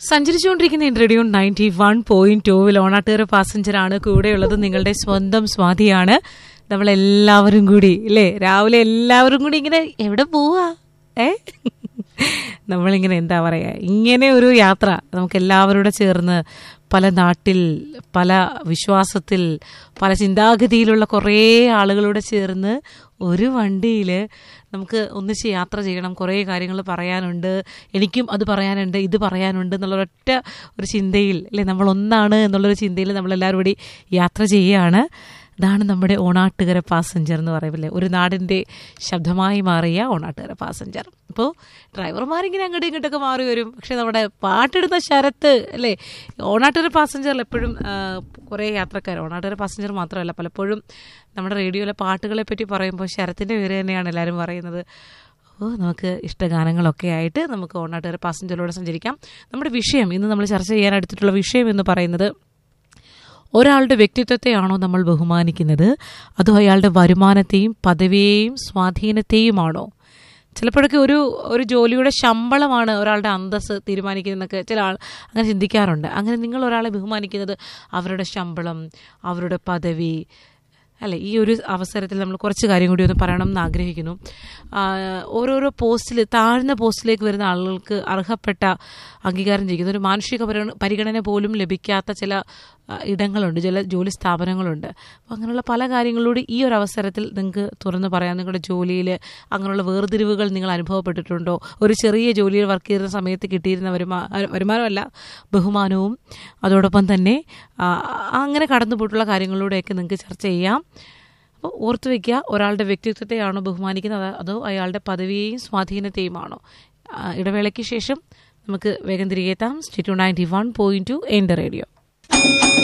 സഞ്ചരിച്ചുകൊണ്ടിരിക്കുന്ന radio ninety one point ടൂവിൽ ഓണാട്ടുകര പാസഞ്ചറാണ് കൂടെയുള്ളത് നിങ്ങളുടെ സ്വന്തം സ്വാതിയാണ് നമ്മളെല്ലാവരും കൂടി ഇല്ലേ രാവിലെ എല്ലാവരും കൂടി ഇങ്ങനെ എവിടെ പോവാ ഏ നമ്മളിങ്ങനെ എന്താ പറയുക ഇങ്ങനെ ഒരു യാത്ര നമുക്ക് എല്ലാവരോടെ ചേർന്ന് പല നാട്ടിൽ പല വിശ്വാസത്തിൽ പല ചിന്താഗതിയിലുള്ള കുറേ ആളുകളോട് ചേർന്ന് ഒരു വണ്ടിയിൽ നമുക്ക് ഒന്നിച്ച് യാത്ര ചെയ്യണം കുറേ കാര്യങ്ങൾ പറയാനുണ്ട് എനിക്കും അത് പറയാനുണ്ട് ഇത് പറയാനുണ്ട് എന്നുള്ളൊരൊറ്റ ഒരു ചിന്തയിൽ അല്ലെ നമ്മൾ ഒന്നാണ് എന്നുള്ളൊരു ചിന്തയിൽ നമ്മളെല്ലാവരും കൂടി യാത്ര ചെയ്യുകയാണ് ഇതാണ് നമ്മുടെ ഓണാട്ടുകര പാസഞ്ചർ എന്ന് പറയുന്നില്ലേ ഒരു നാടിൻ്റെ ശബ്ദമായി മാറിയ ഓണാട്ടുകര പാസഞ്ചർ അപ്പോൾ ഡ്രൈവർമാരിങ്ങനെ അങ്ങോട്ടും ഇങ്ങോട്ടൊക്കെ മാറി വരും പക്ഷേ നമ്മുടെ പാട്ടിടുന്ന ശരത്ത് അല്ലേ ഓണാട്ടുകര പാസഞ്ചറിൽ എപ്പോഴും കുറേ യാത്രക്കാർ ഓണാട്ടുകര പാസഞ്ചർ മാത്രമല്ല പലപ്പോഴും നമ്മുടെ റേഡിയോയിലെ പാട്ടുകളെ പറ്റി പറയുമ്പോൾ ശരത്തിൻ്റെ പേര് തന്നെയാണ് എല്ലാവരും പറയുന്നത് ഓ നമുക്ക് ഇഷ്ടഗാനങ്ങളൊക്കെ ആയിട്ട് നമുക്ക് ഓണാട്ടുകര പാസഞ്ചറിലൂടെ സഞ്ചരിക്കാം നമ്മുടെ വിഷയം ഇന്ന് നമ്മൾ ചർച്ച ചെയ്യാൻ എടുത്തിട്ടുള്ള വിഷയം എന്ന് പറയുന്നത് ഒരാളുടെ വ്യക്തിത്വത്തെയാണോ നമ്മൾ ബഹുമാനിക്കുന്നത് അതോ അയാളുടെ വരുമാനത്തെയും പദവിയെയും സ്വാധീനത്തെയുമാണോ ചിലപ്പോഴൊക്കെ ഒരു ഒരു ജോലിയുടെ ശമ്പളമാണ് ഒരാളുടെ അന്തസ് തീരുമാനിക്കുന്നതെന്നൊക്കെ ചില ആൾ അങ്ങനെ ചിന്തിക്കാറുണ്ട് അങ്ങനെ നിങ്ങൾ ഒരാളെ ബഹുമാനിക്കുന്നത് അവരുടെ ശമ്പളം അവരുടെ പദവി അല്ലെ ഈ ഒരു അവസരത്തിൽ നമ്മൾ കുറച്ച് കാര്യം കൂടി ഒന്ന് പറയണം എന്ന് ആഗ്രഹിക്കുന്നു ഓരോരോ പോസ്റ്റിൽ താഴ്ന്ന പോസ്റ്റിലേക്ക് വരുന്ന ആളുകൾക്ക് അർഹപ്പെട്ട അംഗീകാരം ചെയ്യുന്ന ഒരു മാനുഷിക പരിഗണന പോലും ലഭിക്കാത്ത ചില ഇടങ്ങളുണ്ട് ചില ജോലി സ്ഥാപനങ്ങളുണ്ട് അപ്പോൾ അങ്ങനെയുള്ള പല കാര്യങ്ങളോട് ഈ ഒരു അവസരത്തിൽ നിങ്ങൾക്ക് തുറന്നു പറയാം നിങ്ങളുടെ ജോലിയിൽ അങ്ങനെയുള്ള വേർതിരിവുകൾ നിങ്ങൾ അനുഭവപ്പെട്ടിട്ടുണ്ടോ ഒരു ചെറിയ ജോലിയിൽ വർക്ക് ചെയ്യുന്ന സമയത്ത് കിട്ടിയിരുന്ന വരുമാ വരുമാനമല്ല ബഹുമാനവും അതോടൊപ്പം തന്നെ അങ്ങനെ കടന്നുപോയിട്ടുള്ള കാര്യങ്ങളിലൂടെയൊക്കെ നിങ്ങൾക്ക് ചർച്ച ചെയ്യാം അപ്പോൾ ഓർത്തു വയ്ക്കുക ഒരാളുടെ വ്യക്തിത്വത്തെയാണോ ബഹുമാനിക്കുന്നത് അതോ അയാളുടെ പദവിയെയും സ്വാധീനത്തെയുമാണോ ഇടവേളയ്ക്ക് ശേഷം നമുക്ക് വേഗം തിരികെ എത്താം stay tuned ninety one point two എൻ്റെ റേഡിയോ